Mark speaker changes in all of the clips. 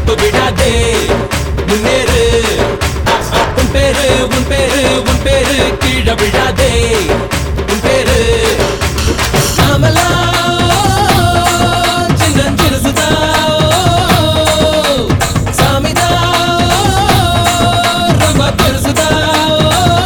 Speaker 1: Gap விடாதே முன்னேறு அ, அ, உன் பேரு உன் பேரு உன் பேரு கீழே விடாதே உன் பேரு நாமெல்லாம் சின்னஞ்சிறுசுதான். சாமிதான் ரொம்ப பெருசுதான்.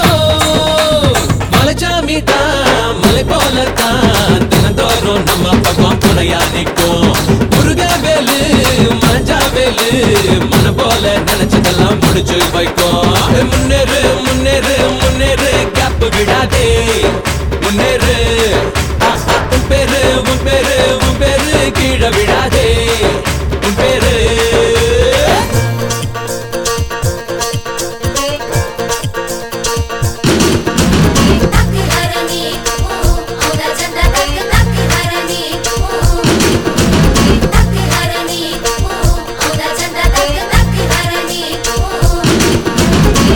Speaker 1: மலைச்சாமிதான், மலை போலத்தான் தினந்தோறும் நம்ம பக்கம் துணையா நிற்கும் முருகவேலு மஞ்சாவேலு மன போல நினைச்சதெல்லாம் முடிச்சு வைக்கும் முன்னேறு முன்னேறு முன்னேறு கேப் விடாதே முன்னேறு ஆ, ஆ, உன் பேரு உன் பேரு உன் பேரு கீழே விடாதே உன் பேரு
Speaker 2: तक हरनी ओ औदा चंदा तक तक हरनी ओ तक हरनी ओ औदा चंदा तक तक हरनी ओ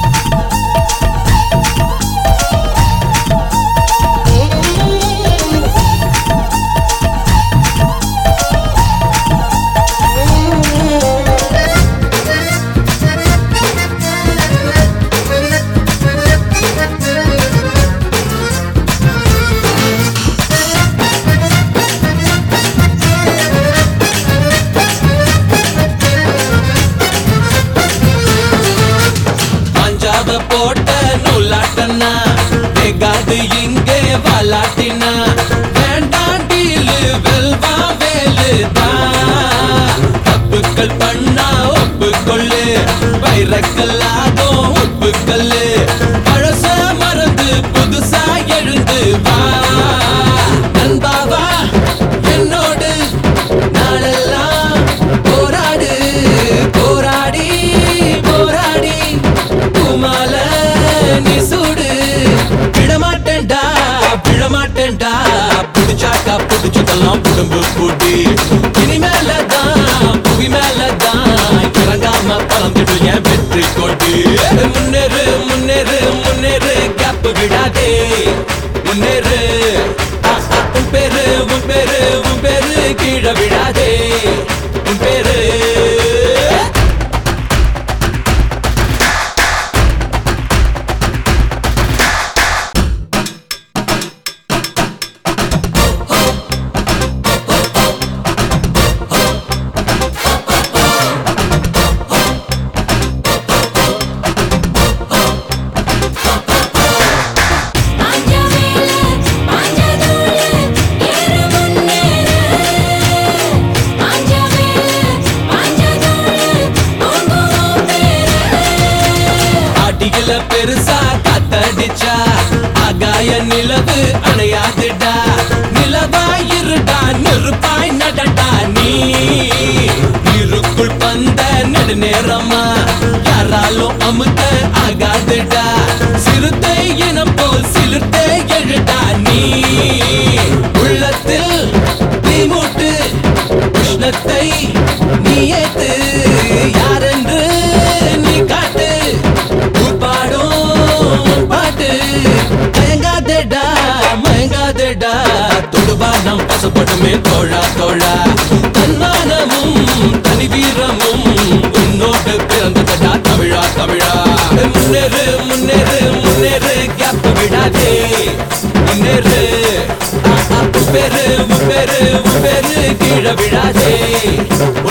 Speaker 1: பஞ்சாப போட்ட நூலாட்டனா வெகாது இங்கே வாலாட்டினா வேண்டாம் டீலு வெல்வா வேலு தான் தப்புக்கள் பண்ணா ஒப்புக்கொள்ளு வைரக்கல்லாகும் உப்புக்கல்லு பழச மறந்து புதுசா எழுந்து வா நண்பாவா என்னோடு நாளெல்லாம் போராடு போராடி போராடி பூமால நீ சூடு விடமாட்டேன்டா விடமாட்டேன்டா புடிச்சாக்கா புடிச்சதெல்லாம் புடும்பு பூட்டி இனிமேலதான் புவி மேலதான் இறங்காம பறந்துடு என் வெற்றி கொடி முன்னேறு முன்னேறு முன்னேறு கேப் விடாதே முன்னேறு ஆ, ஆ, உன் பேரு உன் பேரு உன் பேரு கீழே விடாதே உன் பேரு
Speaker 2: பாஞ்ச மேல பாஞ்ச தூள ஏறு முன்னேறு பாஞ்ச மேல பாஞ்ச தூள ஓங்குவோம் பேரு
Speaker 1: ஆட்டிகள பெருசா காத்தடிச்சா ஆகாய நிலவு அணையாதுடா நிலவாயிருடா நெருப்பாய் நடடா நீ நீருக்குள் பந்த நெடுநேரமா யாராலும் அமுத்த ஆகாதுடா சிறுத்தை இனம் போல் சிலிர்த்தே எழுடா நீ உள்ளத்தில் தீ மூட்டு உஷ்ணத்தை நீ ஏத்து யாரென்று நீ காட்டு ஊர் பாடும் பாட்டு மயங்காதேடா மயங்காதேடா தொடுவா நம் பசப்பட்டுமே தோழா தோழா தன்மானமும் தனி வீரமும் உன்னோடு பிறந்ததடா தமிழா தமிழா முன்னேறு முன்னேறு முன்னேறு கேப் விடாதே முன்னேறு ஆ, ஆ, உன் பேரு உன் பேரு உன் பேரு கீழே விடாதே